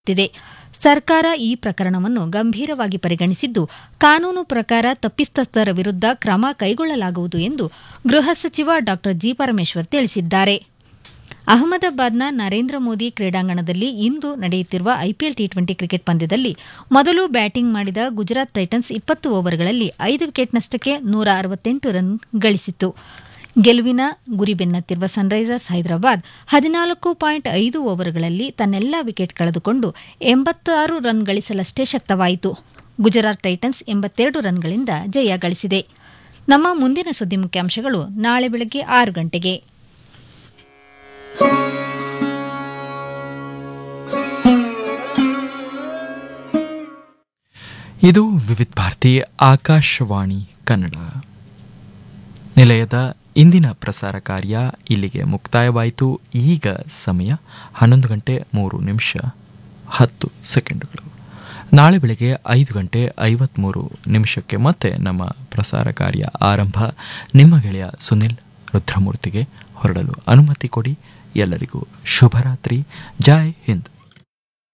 ತ್ತಿದೆ ಸರ್ಕಾರ ಈ ಪ್ರಕರಣವನ್ನು ಗಂಭೀರವಾಗಿ ಪರಿಗಣಿಸಿದ್ದು ಕಾನೂನು ಪ್ರಕಾರ ತಪ್ಪಿತಸ್ಥರ ವಿರುದ್ಧ ಕ್ರಮ ಕೈಗೊಳ್ಳಲಾಗುವುದು ಎಂದು ಗೃಹ ಸಚಿವ ಡಾ ಜಿ ಪರಮೇಶ್ವರ್ ತಿಳಿಸಿದ್ದಾರೆ ಅಹಮದಾಬಾದ್ನ ನರೇಂದ್ರ ಮೋದಿ ಕ್ರೀಡಾಂಗಣದಲ್ಲಿ ಇಂದು ನಡೆಯುತ್ತಿರುವ ಐಪಿಎಲ್ ಟಿ ಟ್ವೆಂಟಿ ಕ್ರಿಕೆಟ್ ಪಂದ್ಯದಲ್ಲಿ ಮೊದಲು ಬ್ಯಾಟಿಂಗ್ ಮಾಡಿದ ಗುಜರಾತ್ ಟೈಟನ್ಸ್ ಇಪ್ಪತ್ತು ಓವರ್ಗಳಲ್ಲಿ ಐದು ವಿಕೆಟ್ ನಷ್ಟಕ್ಕೆ ನೂರ ಅರವತ್ತೆಂಟು ರನ್ ಗಳಿಸಿತು ಗೆಲುವಿನ ಗುರಿ ಬೆನ್ನತ್ತಿರುವ ಸನ್ರೈಸರ್ಸ್ ಹೈದರಾಬಾದ್ ಹದಿನಾಲ್ಕು ಪಾಯಿಂಟ್ ಐದು ಓವರ್ಗಳಲ್ಲಿ ತನ್ನೆಲ್ಲ ವಿಕೆಟ್ ಕಳೆದುಕೊಂಡು ಎಂಬತ್ತಾರು ರನ್ ಗಳಿಸಲಷ್ಟೇ ಶಕ್ತವಾಯಿತು ಗುಜರಾತ್ ಟೈಟನ್ಸ್ ಎಂಬತ್ತೆರಡು ರನ್ಗಳಿಂದ ಜಯ ಗಳಿಸಿದೆ ನಮ್ಮ ಮುಂದಿನ ಸುದ್ದಿ ಮುಖ್ಯಾಂಶಗಳು ನಾಳೆ ಬೆಳಗ್ಗೆ ಆರು ಗಂಟೆಗೆ ಇದು ವಿವಿಧ ಭಾರತಿ ಆಕಾಶವಾಣಿ ಕನ್ನಡ ನಿಲಯದ ಇಂದಿನ ಪ್ರಸಾರ ಕಾರ್ಯ ಇಲ್ಲಿಗೆ ಮುಕ್ತಾಯವಾಯಿತು ಈಗ ಸಮಯ ಹನ್ನೊಂದು ಗಂಟೆ ಮೂರು ನಿಮಿಷ ಹತ್ತು ಸೆಕೆಂಡುಗಳು ನಾಳೆ ಬೆಳಗ್ಗೆ ಐದು ಗಂಟೆ ಐವತ್ತ್ಮೂರು ನಿಮಿಷಕ್ಕೆ ಮತ್ತೆ ನಮ್ಮ ಪ್ರಸಾರ ಕಾರ್ಯ ಆರಂಭ ನಿಮ್ಮ ಗೆಳೆಯ ಸುನಿಲ್ ರುದ್ರಮೂರ್ತಿಗೆ ಹೊರಡಲು ಅನುಮತಿ ಕೊಡಿ ಎಲ್ಲರಿಗೂ ಶುಭರಾತ್ರಿ ಜೈ ಹಿಂದ್